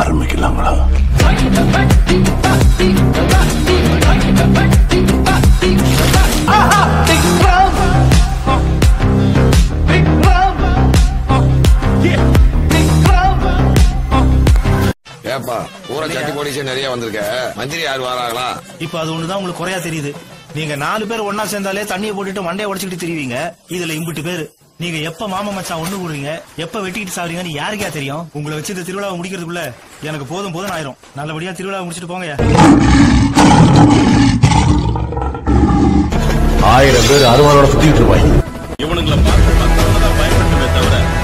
ஆரம்பிக்கலாங்களா ஏப்பா ஊரை சட்டி போலீஸ் நிறைய வந்திருக்க மந்திரி யார் வராங்களா இப்ப அது ஒண்ணுதான் உங்களுக்கு குறையா தெரியுது நீங்க நாலு பேர் ஒன்னா சேர்ந்தாலே தண்ணியை போட்டுட்டு மண்டையை உடைச்சுக்கிட்டு திரிவீங்க இதுல இம்புட்டு பேரு நீங்க எப்ப மாமா மச்சான் ஒண்ணு கூடுறீங்க எப்ப வெட்டிக்கிட்டு சாவறீங்கன்னு யாருக்கா தெரியும் உங்களை வச்சு இந்த திருவிழாவை முடிக்கிறதுக்குள்ள எனக்கு போதும் போதும் ஆயிரும் நல்லபடியா திருவிழாவை முடிச்சிட்டு போங்க ஆயிரம் பேர் அருவாளோட சுத்திட்டு இருப்பாங்க இவனுங்களை பார்த்து மத்தவங்க தான் பயன்படுத்தவே தவிர